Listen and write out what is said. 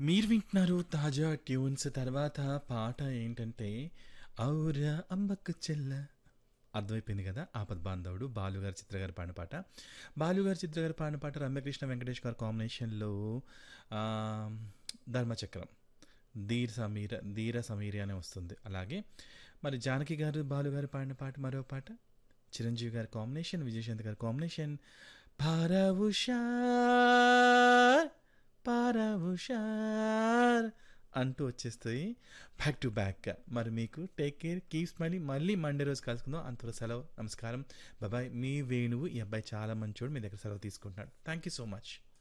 మీరు వింటున్నారు తాజా ట్యూన్స్ తర్వాత పాట ఏంటంటే ఔరా అమ్మకు చెల్ల అర్థమైపోయింది కదా ఆపద్ బాంధవుడు బాలుగారి చిత్రగారి పాడిన పాట బాలుగారి చిత్రగారి పాడిన పాట రమ్యకృష్ణ వెంకటేష్ గారి కాంబినేషన్లో ఆ, ధర్మచక్రం ధీర్ సమీర ధీర సమీరి అనే వస్తుంది అలాగే మరి జానకి గారు బాలుగారు పాడిన పాట మరో పాట చిరంజీవి గారి కాంబినేషన్ విజయశాంతి గారి కాంబినేషన్ పారవుషార్ పారవుషార్ అంటూ వచ్చేస్తాయి బ్యాక్ టు బ్యాక్ మరి మీకు టేక్ కేర్ కీప్స్ మళ్ళీ మళ్ళీ మండే రోజు కలుసుకుందాం అంతలో సెలవు నమస్కారం బాబాయ్ మీ వేణువు ఈ అబ్బాయి చాలా మంచోడు మీ దగ్గర సెలవు తీసుకుంటున్నాడు థ్యాంక్ యూ సో మచ్